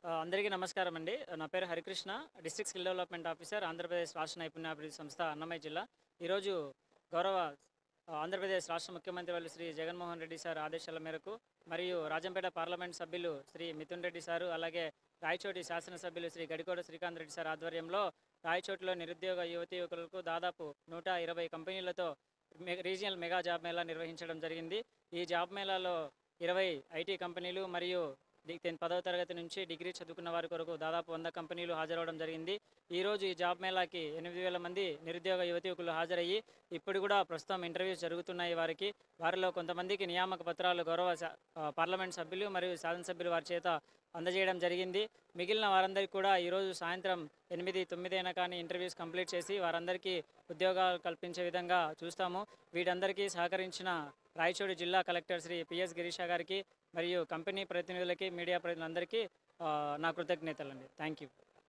ఆ, అందరికీ నమస్కారం అండి నా పేరు Harikrishna district skill development officer Andhra Pradesh రాష్ట్ర నైపుణ్యాభివృద్ధి సంస్థ అన్నమయ్య జిల్లా ఈరోజు గౌరవ ఆ, ఆంధ్రప్రదేశ్ రాష్ట్ర ముఖ్యమంత్రి వాళ్ళు శ్రీ జగన్మోహన్ రెడ్డి సార్ ఆదేశాల మేరకు మరియు రాజంపేట పార్లమెంట్ సభ్యులు శ్రీ మిథున్ రెడ్డి సారు అలాగే రాయచోటి శాసనసభ్యులు శ్రీ గడికోట శ్రీకాంత్ రెడ్డి సార్ ఆధ్వర్యంలో రాయచోటిలో నిరుద్యోగ యువతి యువకులకు దాదాపు నూట ఇరవై కంపెనీలతో మె- రీజియనల్ మెగా జాబ్ మేళా నిర్వహించడం జరిగింది ఈ జాబ్ మేళాలో ఇరవై ఐటీ కంపెనీలు మరియు డి- టెన్ పదవ తరగతి నుంచి డిగ్రీ చదువుకున్న వారి కొరకు దాదాపు వంద కంపెనీలు హాజరవడం జరిగింది ఈ రోజు ఈ జాబ్ మేళాకి ఎనిమిది వేల మంది నిరుద్యోగ యువతి యువకులు హాజరయ్యి ఇప్పుడు కూడా ప్రస్తుతం ఇంటర్వ్యూస్ జరుగుతున్నాయి వారికి వారిలో కొంతమందికి నియామక పత్రాలు గౌరవ శా- ఆ, పార్లమెంట్ సభ్యులు మరియు శాసనసభ్యులు వారి చేత అందజేయడం జరిగింది మిగిలిన వారందరికీ కూడా ఈరోజు సాయంత్రం ఎనిమిది తొమ్మిది అయినా కానీ ఇంటర్వ్యూస్ కంప్లీట్ చేసి వారందరికీ ఉద్యోగాలు కల్పించే విధంగా చూస్తాము వీటందరికీ సహకరించిన రాయచోటి జిల్లా కలెక్టర్ శ్రీ పిఎస్ గిరీష గారికి మరియు కంపెనీ ప్రతినిధులకి మీడియా ప్రతినిధులందరికీ ఆ, నా కృతజ్ఞతలండి థ్యాంక్ యూ